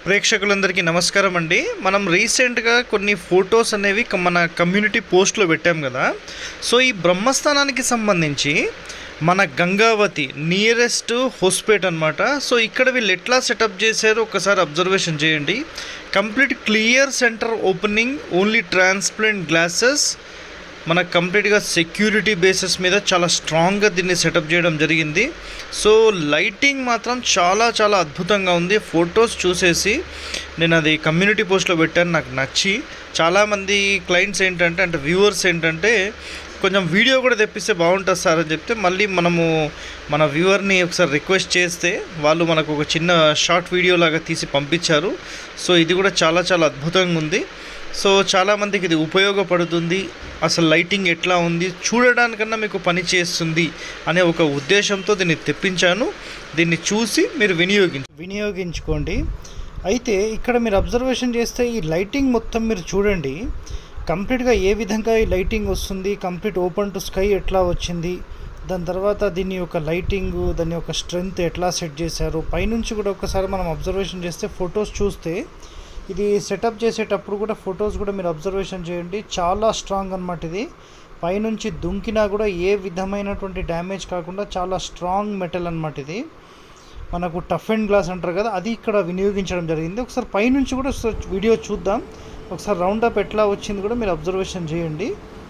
ప్రేక్షకులందరికీ నమస్కారం అండి మనం రీసెంట్గా కొన్ని ఫొటోస్ అనేవి క- మన కమ్యూనిటీ పోస్ట్లో పెట్టాం కదా సో ఈ బ్రహ్మస్థానానికి సంబంధించి మన గంగావతి నియరెస్ట్ హోస్పేట్ అనమాట సో ఇక్కడ వీళ్ళు ఎట్లా సెటప్ చేశారో ఒకసారి అబ్జర్వేషన్ చేయండి complete clear centre opening only transparent glasses మనకు కంప్లీట్గా సెక్యూరిటీ బేసిస్ మీద చాలా స్ట్రాంగ్గా దీన్ని సెటప్ చేయడం జరిగింది సో లైటింగ్ మాత్రం చాలా చాలా అద్భుతంగా ఉంది ఫొటోస్ చూసేసి నేను అది కమ్యూనిటీ పోస్ట్లో పెట్టాను నాకు నచ్చి చాలామంది క్లయింట్స్ ఏంటంటే అంటే వ్యూవర్స్ ఏంటంటే కొంచెం వీడియో కూడా తెప్పిస్తే బాగుంటుంది సార్ అని చెప్తే మళ్ళీ మనము మన వ్యూవర్ని ఒకసారి రిక్వెస్ట్ చేస్తే వాళ్ళు మనకు ఒక చిన్న షార్ట్ వీడియో లాగా తీసి పంపించారు సో ఇది కూడా చాలా చాలా అద్భుతంగా ఉంది సో చాలామందికి ఇది ఉపయోగపడుతుంది అసలు లైటింగ్ ఎట్లా ఉంది చూడడానికన్నా మీకు పని చేస్తుంది అనే ఒక ఉద్దేశంతో దీన్ని తెప్పించాను దీన్ని చూసి మీరు వినియోగించ వినియోగించుకోండి అయితే ఇక్కడ మీరు అబ్జర్వేషన్ చేస్తే ఈ లైటింగ్ మొత్తం మీరు చూడండి కంప్లీట్గా ఏ విధంగా ఈ లైటింగ్ వస్తుంది కంప్లీట్ ఓపెన్ టు స్కై ఎట్లా వచ్చింది దాని తర్వాత దీని యొక్క లైటింగ్ దాని యొక్క స్ట్రెంగ్త్ ఎట్లా సెట్ చేశారు పైనుంచి కూడా ఒకసారి మనం అబ్జర్వేషన్ చేస్తే ఫొటోస్ చూస్తే ఇది సెటప్ చేసేటప్పుడు కూడా ఫొటోస్ కూడా మీరు అబ్జర్వేషన్ చేయండి చాలా స్ట్రాంగ్ అనమాట ఇది పైనుంచి దుంకినా కూడా ఏ విధమైనటువంటి డ్యామేజ్ కాకుండా చాలా స్ట్రాంగ్ మెటల్ అనమాట ఇది మనకు టఫ్ అండ్ గ్లాస్ అంటారు కదా అది ఇక్కడ వినియోగించడం జరిగింది ఒకసారి పైనుంచి కూడా ఒకసారి వీడియో చూద్దాం ఒకసారి రౌండ్ అప్ ఎట్లా వచ్చింది కూడా మీరు అబ్జర్వేషన్ చేయండి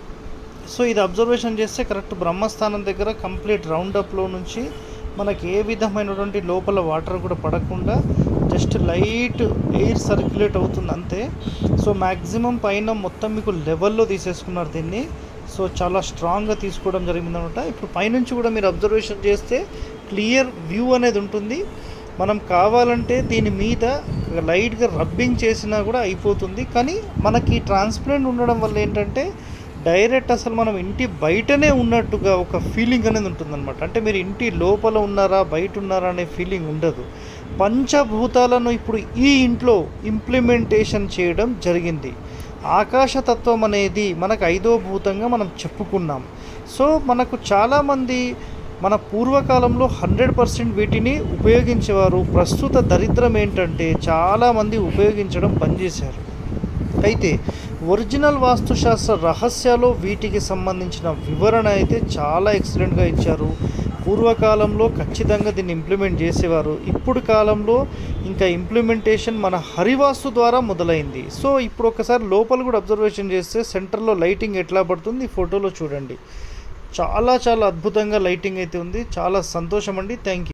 సో ఇది అబ్జర్వేషన్ చేస్తే కరెక్ట్ బ్రహ్మస్థానం దగ్గర కంప్లీట్ రౌండ్ అప్లో నుంచి మనకి ఏ విధమైనటువంటి లోపల వాటర్ కూడా పడకుండా జస్ట్ లైట్ ఎయిర్ సర్క్యులేట్ అవుతుంది అంతే సో మ్యాక్సిమం పైన మొత్తం మీకు లెవెల్లో తీసేసుకున్నారు దీన్ని సో చాలా స్ట్రాంగ్గా తీసుకోవడం జరిగిందనమాట ఇప్పుడు పైనుంచి కూడా మీరు అబ్జర్వేషన్ చేస్తే క్లియర్ వ్యూ అనేది ఉంటుంది మనం కావాలంటే దీని మీద లైట్గా రబ్బింగ్ చేసినా కూడా అయిపోతుంది కానీ మనకి ట్రాన్స్పరెంట్ ఉండడం వల్ల ఏంటంటే డైరెక్ట్ అసలు మనం ఇంటి బయటనే ఉన్నట్టుగా ఒక ఫీలింగ్ అనేది ఉంటుందన్నమాట అంటే మీరు ఇంటి లోపల ఉన్నారా బయట ఉన్నారా అనే ఫీలింగ్ ఉండదు పంచభూతాలను ఇప్పుడు ఈ ఇంట్లో ఇంప్లిమెంటేషన్ చేయడం జరిగింది ఆకాశతత్వం అనేది మనకు ఐదో భూతంగా మనం చెప్పుకున్నాం సో మనకు చాలామంది మన పూర్వకాలంలో హండ్రెడ్ పర్సెంట్ వీటిని ఉపయోగించేవారు ప్రస్తుత దరిద్రం ఏంటంటే చాలామంది ఉపయోగించడం బంద్ చేశారు అయితే ఒరిజినల్ వాస్తుశాస్త్ర రహస్యాలు వీటికి సంబంధించిన వివరణ అయితే చాలా ఎక్సలెంట్గా ఇచ్చారు పూర్వకాలంలో ఖచ్చితంగా దీన్ని ఇంప్లిమెంట్ చేసేవారు ఇప్పుడు కాలంలో ఇంకా ఇంప్లిమెంటేషన్ మన హరివాస్తు ద్వారా మొదలైంది సో ఇప్పుడు ఒకసారి లోపల కూడా అబ్జర్వేషన్ చేస్తే సెంటర్లో లైటింగ్ ఎట్లా పడుతుంది ఈ ఫోటోలో చూడండి చాలా చాలా అద్భుతంగా లైటింగ్ అయితే ఉంది చాలా సంతోషం అండి థ్యాంక్ యూ